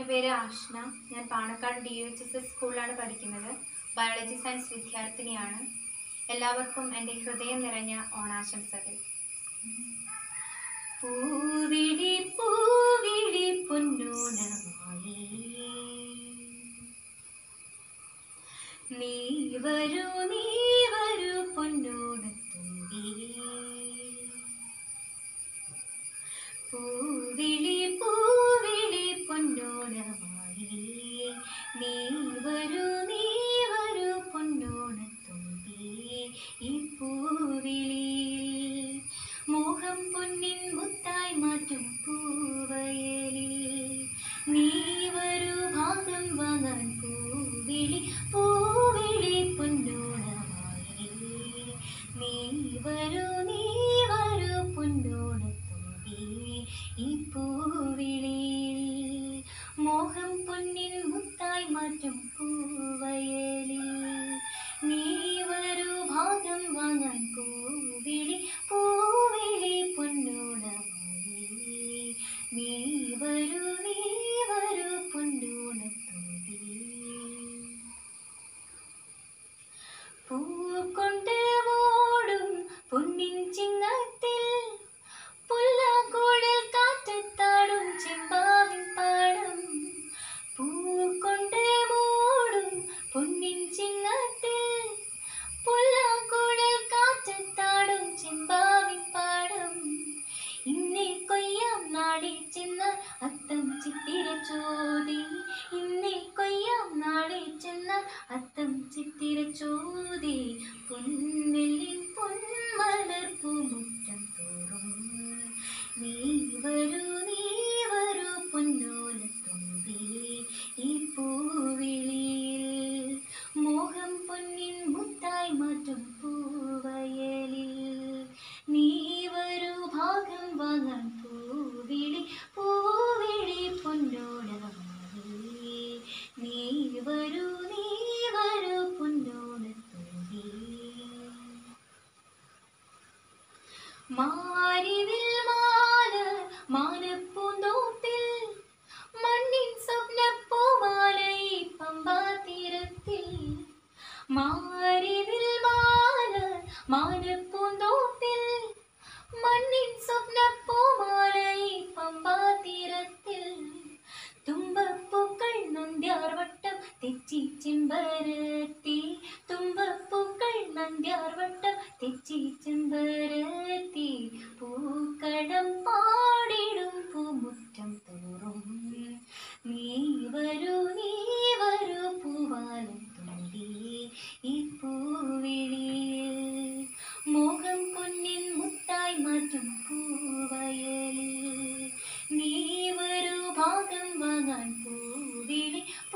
എൻ്റെ പേര് ആഷ്ന ഞാൻ Panakkad D H S S സ്കൂളിലാണ് പഠിക്കുന്നത് ബയോളജി സയൻസ് വിദ്യാർത്ഥിനിയാണ് എല്ലാവർക്കും എൻ്റെ ഹൃദയം നിറഞ്ഞ ഓണാശംസകൾ പൂവിടി പൂവിടി പൊന്നോണമായി നീ വരൂ നീ വരൂ പൊന്നോണത്തുമ്പി പൂവിളി പൂവിളി പൊന്നോണമായി നീ വരൂ നീ വരൂ പൊന്നോണത്തുമ്പി ഈ പൂവിളി മോഹം പൊന്നിൻ മുത്തായി മാറ്റും പൂവയലിൽ നീ വരൂ ഭാഗം വാങ്ങാൻ പൂവിളി പൂവിളി പൊന്നോണമായി നീ വരൂ നീ വരൂ പൊന്നോണത്തുമ്പി ഈ പൂവിളി മോഹം പൊന്നിൻ മുത്തായി മാറ്റും പൂവയലിൽ നീ വരൂ ഭാഗം വാങ്ങാൻ പൂവിളി പൂവിളി പൊന്നോണമായി നീ വരൂ നീ വരൂ പൊന്നോണത്തുമ്പി പൂക്കൊണ്ട് ഓടും പൊന്നിൻ ചിങ്ങത്തിൽ പുല്ലാങ്കുഴൽ കാറ്റത്താടും ചെമ്പാവിൻ പാടം പൂക്കൊണ്ട് ഓടും പൊന്നിൻ ചിങ്ങത്തിൽ പുല്ലാങ്കുഴൽ കാറ്റത്താടും ചെമ്പാവിൻ പാടം ഇന്നേ കൊയ്യാം നാളെ ചെന്ന് അത്തം ചിത്തിര ചോദി ഇന്നേ കൊയ്യാം നാളെ ചെന്ന് അത്തം ചിത്തിര ചോദി പൊന്നെല്ലിൻ പൊന്മലർ പൂമുറ്റം തോറും നീ വരൂ നീ വരൂ പൊന്നോലത്തുമ്പി ഈ പൂവിളിയിൽ മോഹം പൊന്നിൻ മുത്തായി മാറ്റും പൂവയലിൽ നീ വരൂ ഭാഗം വാങ്ങാൻ പൂവിളി പൂവിളി പൊന്നോടമായി നീ വരൂ നീ വരൂ പൊന്നോടത്തുമ്പി മാരിവിൽ മാല മാനപ്പൂന്തോപ്പിൽ മണ്ണിൻ സ്വപ്നപ്പൂമാലൈ പമ്പാ തീരത്തിൽ മാരിവിൽ മാല മാനപ്പൂന്തോപ്പിൽ മണ്ണിൻ സ്വപ്നപ്പൂമാലൈ പമ്പാ തീരത്തിൽ തുമ്പപ്പൂക്കൾ നന്ദ്യാർവട്ടം തെച്ചി ചെമ്പരത്തി തുമ്പപ്പൂക്കൾ നന്ദ്യാർവട്ടം തെച്ചി ചെമ്പരത്തി പൂക്കടം പാടിടും പൂമുറ്റം തോറും നീ വരൂ നീ വരൂ പൂവാലം തുമ്പി ഈ പൂവിളിയിൽ മോഹം പൊന്നിൻ മുത്തായി മാറ്റും പൂവയലിൽ നീ വരൂ ഭാഗം വാങ്ങാൻ പൂവിളി